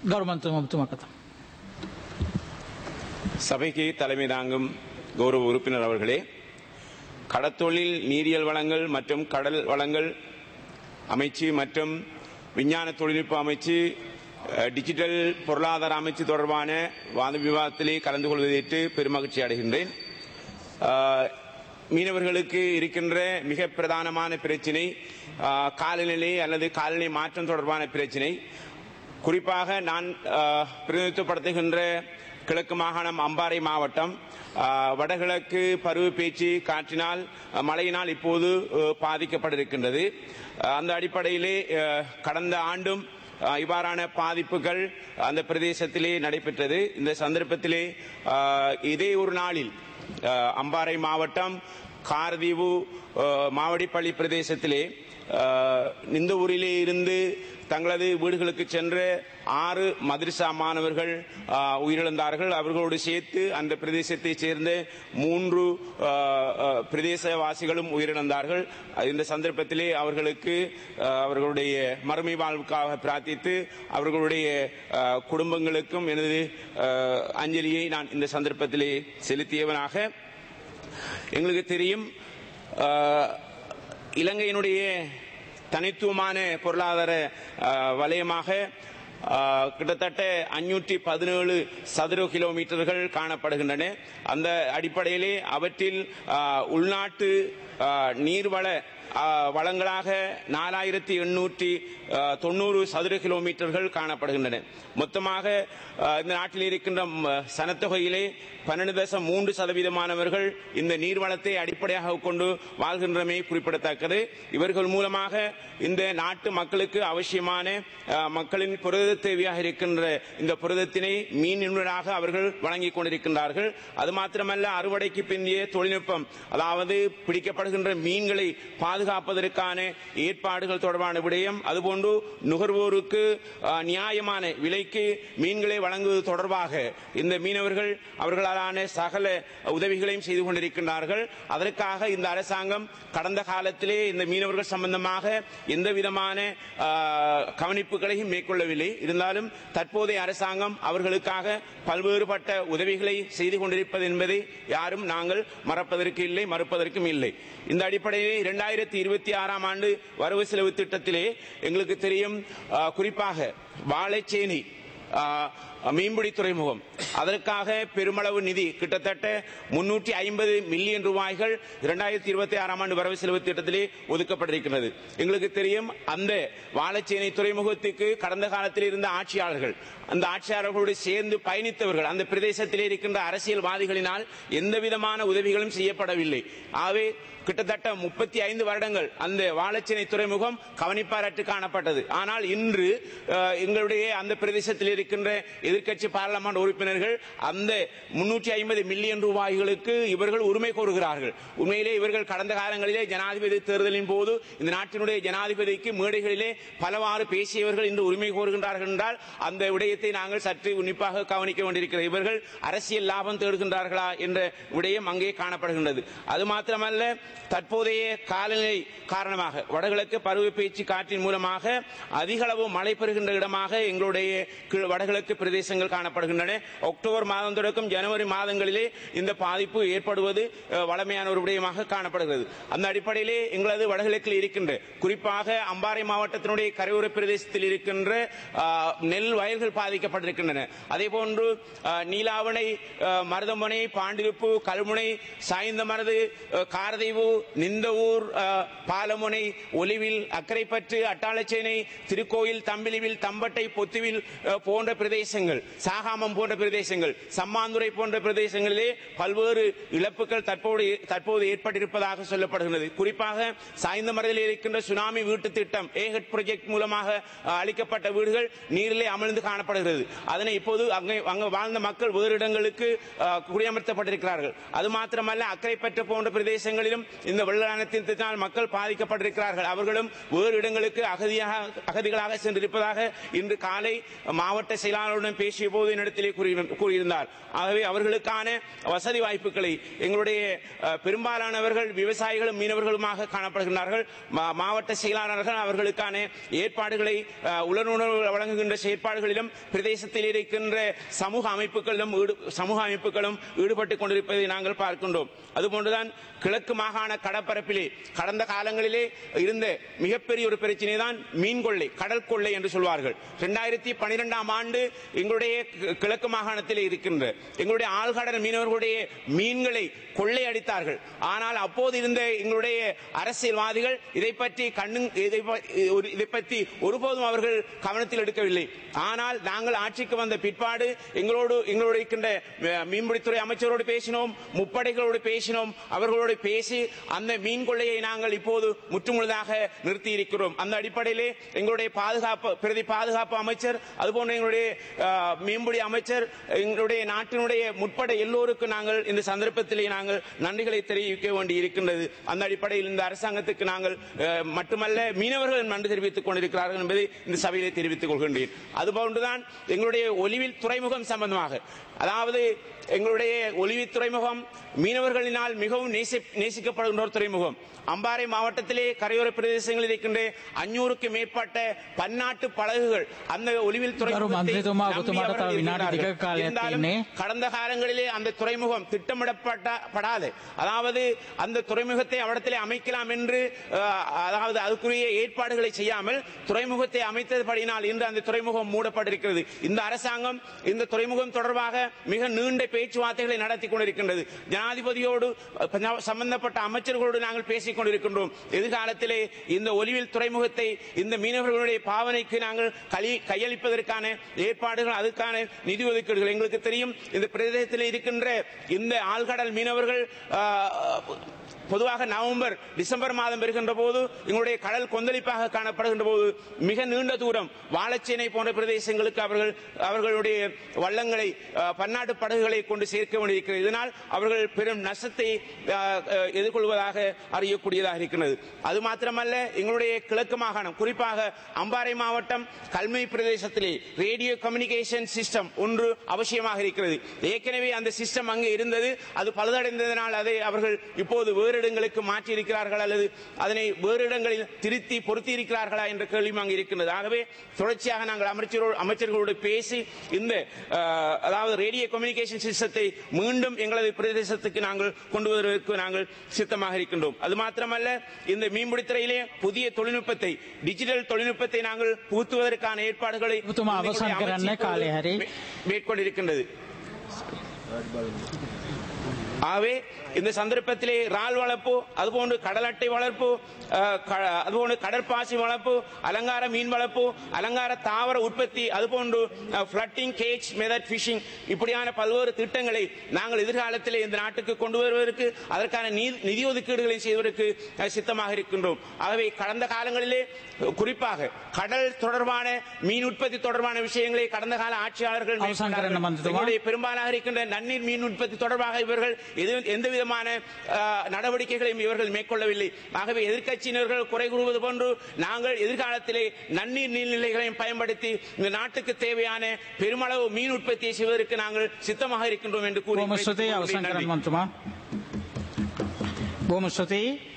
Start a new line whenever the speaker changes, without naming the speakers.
ගරු මන්ත්‍රී ඔබතුමා කතා.
சபைக்கு தலைமை தாங்கும் கௌரவ உறுப்பினர் அவர்களே கடத்தொழில் நீரியல் வளங்கள் மற்றும் கடல் வளங்கள் அமைச்சு மற்றும் விஞ்ஞான தொழில்நுட்ப அமைச்சு அஹ், டிஜிட்டல் பொருளாதார அமைச்சு தொடர்பான வாத விவாதத்திலே கலந்து கொள்வதற்கு பெருமகிழ்ச்சி அடைகின்றேன் அஹ், மீனவர்களுக்கு இருக்கின்ற மிக பிரதானமான பிரச்சினை அஹ், காலநிலை அல்லது காலநிலை மாற்றம் தொடர்பான பிரச்சினை குறிப்பாக நான் அஹ், பிரதிநிதித்துவப்படுத்துகின்ற கிழக்கு மாகாணம் அம்பாறை மாவட்டம் அஹ், வடகிழக்கு பருவ பேச்சு காற்றினால் அஹ், மழையினால் இப்போது அஹ், பாதிக்கப்பட்டிருக்கின்றது அஹ், அந்த அடிப்படையிலே அஹ், கடந்த ஆண்டும் அஹ், இவ்வாறான பாதிப்புகள் அந்த பிரதேசத்திலே நடைபெற்றது இந்த சந்தர்ப்பத்திலே அஹ், இதே ஒரு நாளில் அஹ், அம்பாறை மாவட்டம் காரதீவு அஹ், மாவடிப்பள்ளி பிரதேசத்திலே அஹ், இந்த ஊரிலே இருந்து தங்களது வீடுகளுக்கு சென்ற ஆறு மதரசா மாணவர்கள் அஹ், உயிரிழந்தார்கள் அவர்களோடு சேர்த்து அந்த பிரதேசத்தை சேர்ந்த மூன்று அஹ், அஹ், பிரதேசவாசிகளும் உயிரிழந்தார்கள் இந்த சந்தர்ப்பத்திலே அவர்களுக்கு அஹ், அவர்களுடைய மறுமை வாழ்வுக்காக பிரார்த்தித்து அவர்களுடைய அஹ், குடும்பங்களுக்கும் எனது அஹ், அஞ்சலியை நான் இந்த சந்தர்ப்பத்திலே செலுத்தியவனாக எங்களுக்கு தெரியும் அஹ், இலங்கையினுடைய தனித்துவமான பொருளாதார அஹ், வலயமாக அஹ், கிட்டத்தட்ட அஞ்சூற்றி பதினேழு சதுர கிலோமீட்டர்கள் காணப்படுகின்றன அந்த அடிப்படையிலே அவற்றில் அஹ், உள்நாட்டு அஹ், நீர்வள அஹ், வளங்களாக நாலாயிரத்தி எண்ணூற்றி அஹ், தொண்ணூறு சதுர கிலோமீட்டர்கள் காணப்படுகின்றன மொத்தமாக அஹ், இந்த நாட்டில் இருக்கின்ற ம- சனத்தொகையிலே பன்னெண்டு தசம் மூன்று சதவீதமானவர்கள் இந்த நீர்வளத்தை அடிப்படையாக கொண்டு வாழ்கின்றமை குறிப்பிடத்தக்கது இவர்கள் மூலமாக இந்த நாட்டு மக்களுக்கு அவசியமான அஹ், மக்களின் புரத தேவையாக இருக்கின்ற இந்த புரதத்தினை மீனினராக அவர்கள் வழங்கிக் கொண்டிருக்கின்றார்கள் அது மாத்திரமல்ல அறுவடைக்கு பிந்திய தொழில்நுட்பம் அதாவது பிடிக்கப்படுகின்ற மீன்களை பாதுகாப்பதற்கான ஏற்பாடுகள் தொடர்பான விடயம் அதுபோன்று நுகர்வோருக்கு அஹ், நியாயமான விலைக்கு மீன்களை வழங்குவது தொடர்பாக இந்த மீனவர்கள் அவர்களான சகல உதவிகளையும் செய்து கொண்டிருக்கின்றார்கள் அதற்காக இந்த அரசாங்கம் கடந்த காலத்திலே இந்த மீனவர்கள் சம்பந்தமாக எந்த விதமான அஹ், கவனிப்புகளையும் மேற்கொள்ளவில்லை இருந்தாலும் தற்போதைய அரசாங்கம் அவர்களுக்காக பல்வேறுபட்ட உதவிகளை செய்து கொண்டிருப்பது என்பதை யாரும் நாங்கள் மறப்பதற்கு இல்லை மறுப்பதற்கும் இல்லை இந்த அடிப்படையில் இரண்டாயிரத்தி இருபத்தி ஆறாம் ஆண்டு வரவு செலவு திட்டத்திலே எங்களுக்கு தெரியும் அஹ், குறிப்பாக வாழைச்சேனை அஹ், மீன்பிடி துறைமுகம் அதற்காக பெருமளவு நிதி கிட்டத்தட்ட முன்னூற்றி ஐம்பது மில்லியன் ரூபாய்கள் இரண்டாயிரத்தி இருபத்தி ஆறாம் ஆண்டு வரவு செலவு திட்டத்திலே ஒதுக்கப்பட்டிருக்கிறது எங்களுக்கு தெரியும் அந்த வாழைச்சேனை துறைமுகத்துக்கு கடந்த காலத்தில் இருந்த ஆட்சியாளர்கள் அந்த ஆட்சியாளர்களோடு சேர்ந்து பயணித்தவர்கள் அந்த பிரதேசத்திலே இருக்கின்ற அரசியல்வாதிகளினால் எந்த விதமான உதவிகளும் செய்யப்படவில்லை ஆகவே கிட்டத்தட்ட முப்பத்தி ஐந்து வருடங்கள் அந்த வாழைச்சேனை துறைமுகம் கவனிப்பாரற்று காணப்பட்டது ஆனால் இன்று அஹ், எங்களுடைய அந்த பிரதேசத்தில் இருக்கின்ற எதிர்க்கட்சி பாராளுமன்ற உறுப்பினர்கள் அந்த முன்னூற்றி ஐம்பது மில்லியன் ரூபாய்களுக்கு இவர்கள் உரிமை கோருகிறார்கள் உண்மையிலே இவர்கள் கடந்த காலங்களிலே ஜனாதிபதி தேர்தலின் போது இந்த நாட்டினுடைய ஜனாதிபதிக்கு மேடைகளிலே பலவாறு பேசியவர்கள் இன்று உரிமை கோருகின்றார்கள் என்றால் அந்த விடயத்தை நாங்கள் சற்று உன்னிப்பாக கவனிக்க வேண்டியிருக்கிறது இவர்கள் அரசியல் லாபம் தேடுகின்றார்களா என்ற விடயம் அங்கே காணப்படுகின்றது அது மாத்திரமல்ல தற்போதைய காலநிலை காரணமாக வடகிழக்கு பருவ பேச்சு காற்றின் மூலமாக அதிக அளவு மழை பெறுகின்ற இடமாக எங்களுடைய கீழ் வடகிழக்கு பிரதேசங்கள் காணப்படுகின்றன அக்டோபர் மாதம் தொடக்கம் ஜனவரி மாதங்களிலே இந்த பாதிப்பு ஏற்படுவது அஹ், வளமையான ஒரு விடயமாக காணப்படுகிறது அந்த அடிப்படையிலே எங்களது வடகிழக்கில் இருக்கின்ற குறிப்பாக அம்பாறை மாவட்டத்தினுடைய கரையோர பிரதேசத்தில் இருக்கின்ற அஹ், நெல் வயல்கள் பாதிக்கப்பட்டிருக்கின்றன அதே போன்று அஹ், நீலாவணை அஹ், மருதமுனை பாண்டிருப்பு கல்முனை சாய்ந்தமரது அஹ், காரதீவு நிந்தவூர் அஹ், பாலமுனை ஒலிவில் அக்கரைப்பற்று அட்டாளச்சேனை திருக்கோயில் தம்பிலிவில் தம்பட்டை பொத்துவில் அஹ், போன்ற பிரதேசங்கள் சாகாமம் போன்ற பிரதேசங்கள் சம்மாந்துறை போன்ற பிரதேசங்களிலே பல்வேறு இழப்புகள் தற்போது தற்போது ஏற்பட்டிருப்பதாக சொல்லப்படுகிறது குறிப்பாக சாய்ந்தமரத்தில் இருக்கின்ற சுனாமி வீட்டு திட்டம் ஏஹெட் ப்ராஜெக்ட் மூலமாக அஹ், அளிக்கப்பட்ட வீடுகள் நீரிலே அமிழ்ந்து காணப்படுகிறது அதனை இப்போது அங்கே அங்கு வாழ்ந்த மக்கள் வேறு இடங்களுக்கு அஹ், குடியமர்த்தப்பட்டிருக்கிறார்கள் அது மாத்திரமல்ல அக்கரைப்பற்று போன்ற பிரதேசங்களிலும் இந்த வெள்ளத்தினால் மக்கள் பாதிக்கப்பட்டிருக்கிறார்கள் அவர்களும் வேறு இடங்களுக்கு அகதியாக அகதிகளாக சென்றிருப்பதாக இன்று காலை மாவட்ட செயலாளருடன் பேசிய போது என்னிடத்திலே கூறினார் கூறியிருந்தார் ஆகவே அவர்களுக்கான வசதி வாய்ப்புகளை எங்களுடைய அஹ், பெரும்பாலானவர்கள் விவசாயிகளும் மீனவர்களுமாக காணப்படுகிறார்கள் மா- மாவட்ட செயலாளர்கள் அவர்களுக்கான ஏற்பாடுகளை அஹ், உலருணர்வு வழங்குகின்ற செயற்பாடுகளிலும் பிரதேசத்தில் இருக்கின்ற சமூக அமைப்புகளிலும் ஈடு- சமூக அமைப்புகளும் ஈடுபட்டுக் கொண்டிருப்பதை நாங்கள் பார்க்கின்றோம் அதுபோன்றுதான் கிழக்கு மாகாண கடற்பரப்பிலே கடந்த காலங்களிலே இருந்த மிகப்பெரிய ஒரு பிரச்சனை தான் மீன் கொள்ளை கடல் கொள்ளை என்று சொல்வார்கள் இரண்டாயிரத்தி பனிரெண்டாம் ஆண்டு எங்களுடைய கி- கிழக்கு மாகாணத்திலே இருக்கின்ற எங்களுடைய ஆழ்கடல் மீனவர்களுடைய மீன்களை கொள்ளை அடித்தார்கள் ஆனால் அப்போது இருந்த எங்களுடைய அரசியல்வாதிகள் இதை பற்றி கண்ணு இதை ப- ஒரு- இதை பற்றி ஒருபோதும் அவர்கள் கவனத்தில் எடுக்கவில்லை ஆனால் நாங்கள் ஆட்சிக்கு வந்த பிற்பாடு எங்களோடு எங்களோடு இருக்கின்ற அஹ், மீன்பிடித்துறை அமைச்சரோடு பேசினோம் முப்படைகளோடு பேசினோம் அவர்களோடு பேசி அந்த மீன் கொள்ளையை நாங்கள் இப்போது முற்றுமுழுதாக நிறுத்தி இருக்கிறோம் அந்த அடிப்படையிலே எங்களுடைய பாதுகாப்பு பிரதி பாதுகாப்பு அமைச்சர் அதுபோன்ற எங்களுடைய அஹ், மீன்பிடி அமைச்சர் எங்களுடைய நாட்டினுடைய முற்படை எல்லோருக்கும் நாங்கள் இந்த சந்தர்ப்பத்திலே நாங்கள் நன்றிகளை தெரிவிக்க வேண்டி இருக்கின்றது அந்த அடிப்படையில் இந்த அரசாங்கத்துக்கு நாங்கள் அஹ், மட்டுமல்ல மீனவர்கள் நன்றி தெரிவித்துக் கொண்டிருக்கிறார்கள் என்பதை இந்த சபையிலே தெரிவித்துக் கொள்கின்றேன் அதுபோன்றுதான் எங்களுடைய ஒலிவில் துறைமுகம் சம்பந்தமாக அதாவது எங்களுடைய ஒலிவி துறைமுகம் மீனவர்களினால் மிகவும் நேசி- நேசிக்கப்படுகின்ற ஒரு துறைமுகம் அம்பாறை மாவட்டத்திலே கரையோர பிரதேசங்களில் இருக்கின்ற அஞ்சூறுக்கு மேற்பட்ட பன்னாட்டு படகுகள் அந்த ஒலிவில் துறைமுகத்தை
மந்திரித்துவமா
நம்பி
ஒத்துமாட
அவர்கள்
தர வினாடி
இருக்கிறார்கள்.
திக காலයක්
இருந்தாலும்
තියෙන්නේ.
கடந்த காலங்களிலே அந்த துறைமுகம் திட்டமிடப்பட்ட படாது அதாவது அந்த துறைமுகத்தை அவடத்திலே அமைக்கலாம் என்று அஹ், அதாவது அதுக்குரிய ஏற்பாடுகளை செய்யாமல் துறைமுகத்தை அமைத்தபடியினால் இன்று அந்த துறைமுகம் மூடப்பட்டிருக்கிறது இந்த அரசாங்கம் இந்த துறைமுகம் தொடர்பாக மிக நீண்ட பேச்சுவார்த்தைகளை நடத்தி கொண்டிருக்கின்றது ஜனாதிபதியோடு அஹ், சம்பந்தப்பட்ட அமைச்சர்களோடு நாங்கள் பேசிக் கொண்டிருக்கின்றோம் எதிர்காலத்திலே இந்த ஒலிவில் துறைமுகத்தை இந்த மீனவர்களுடைய பாவனைக்கு நாங்கள் களி- கையளிப்பதற்கான ஏற்பாடுகள் அதுக்கான நிதி ஒதுக்கீடுகள் எங்களுக்கு தெரியும் இந்த பிரதேசத்தில் இருக்கின்ற இந்த ஆழ்கடல் மீனவர்கள் ஆஹ், பொதுவாக நவம்பர் டிசம்பர் மாதம் வருகின்ற போது எங்களுடைய கடல் கொந்தளிப்பாக காணப்படுகின்ற போது மிக நீண்ட தூரம் வாழைச்சேனை போன்ற பிரதேசங்களுக்கு அவர்கள் அவர்களுடைய வள்ளங்களை ஆஹ், பன்னாட்டு படகுகளை கொண்டு சேர்க்க வேண்டியிருக்கிறது இதனால் அவர்கள் பெரும் நஷ்டத்தை ஆஹ், ஆஹ், எதிர்கொள்வதாக அறியக்கூடியதாக இருக்கிறது அது மாத்திரமல்ல எங்களுடைய கிழக்கு மாகாணம் குறிப்பாக அம்பாறை மாவட்டம் கல்மை பிரதேசத்திலே ரேடியோ கம்யூனிகேஷன் சிஸ்டம் ஒன்று அவசியமாக இருக்கிறது ஏற்கனவே அந்த சிஸ்டம் அங்கே இருந்தது அது பழுதடைந்ததனால் அதை அவர்கள் இப்போது வேறு இடங்களுக்கு மாற்றி இருக்கிறார்கள் அல்லது அதனை வேறு இடங்களில் திருத்தி பொருத்தி இருக்கிறார்களா என்ற கேள்வியும் அங்கு இருக்கின்றது ஆகவே தொடர்ச்சியாக நாங்கள் அமைச்சரோடு அமைச்சர்களோடு பேசி இந்த அஹ், அதாவது ரேடியோ கம்யூனிகேஷன் சிஸ்டத்தை மீண்டும் எங்களது பிரதேசத்துக்கு நாங்கள் கொண்டு வருவதற்கு நாங்கள் சித்தமாக இருக்கின்றோம் அது மாத்திரமல்ல இந்த மீன்பிடித்துறையிலே புதிய தொழில்நுட்பத்தை டிஜிட்டல் தொழில்நுட்பத்தை நாங்கள் புகுத்துவதற்கான ஏற்பாடுகளை
உத்தம
எங்களுடைய
அவசான் කරන්න
அமைச்சு
කාලය හරි.
மே- மேற்கொண்டிருக்கின்றது ஆகவே இந்த சந்தர்ப்பத்திலே இறால் வளர்ப்பு அதுபோன்று கடல் அட்டை வளர்ப்பு அஹ், க- அதுபோன்று கடற்பாசி வளர்ப்பு அலங்கார மீன் வளர்ப்பு அலங்கார தாவர உற்பத்தி அதுபோன்று ஃபிளட்டிங் கேஜ் மெதட் ஃபிஷிங் இப்படியான பல்வேறு திட்டங்களை நாங்கள் எதிர்காலத்திலே இந்த நாட்டுக்கு கொண்டு வருவதற்கு அதற்கான நீ- நிதி ஒதுக்கீடுகளை செய்வதற்கு அஹ், சித்தமாக இருக்கின்றோம் ஆகவே கடந்த காலங்களிலே அஹ், குறிப்பாக கடல் தொடர்பான மீன் உற்பத்தி தொடர்பான விஷயங்களை கடந்த கால ஆட்சியாளர்கள்
அவசான்
மேற்கொண்டார்கள்.
கரண்ண மந்திரமா.
எங்களுடைய பெரும்பாலாக இருக்கின்ற நன்னீர் மீன் உற்பத்தி தொடர்பாக இவர்கள் எது- எந்த விதமான அஹ், நடவடிக்கைகளையும் இவர்கள் மேற்கொள்ளவில்லை ஆகவே எதிர்க்கட்சியினர்கள் குறை கூறுவது போன்று நாங்கள் எதிர்காலத்திலே நன்னீர் நீர்நிலைகளையும் பயன்படுத்தி இந்த நாட்டுக்கு தேவையான பெருமளவு மீன் உற்பத்தியை செய்வதற்கு நாங்கள் சித்தமாக இருக்கின்றோம் என்று கூறி
බොහොම ස්තුතියි අවසන්
நன்றி.
කරන්න මන්තුමා. බොහොම ස්තුතියි.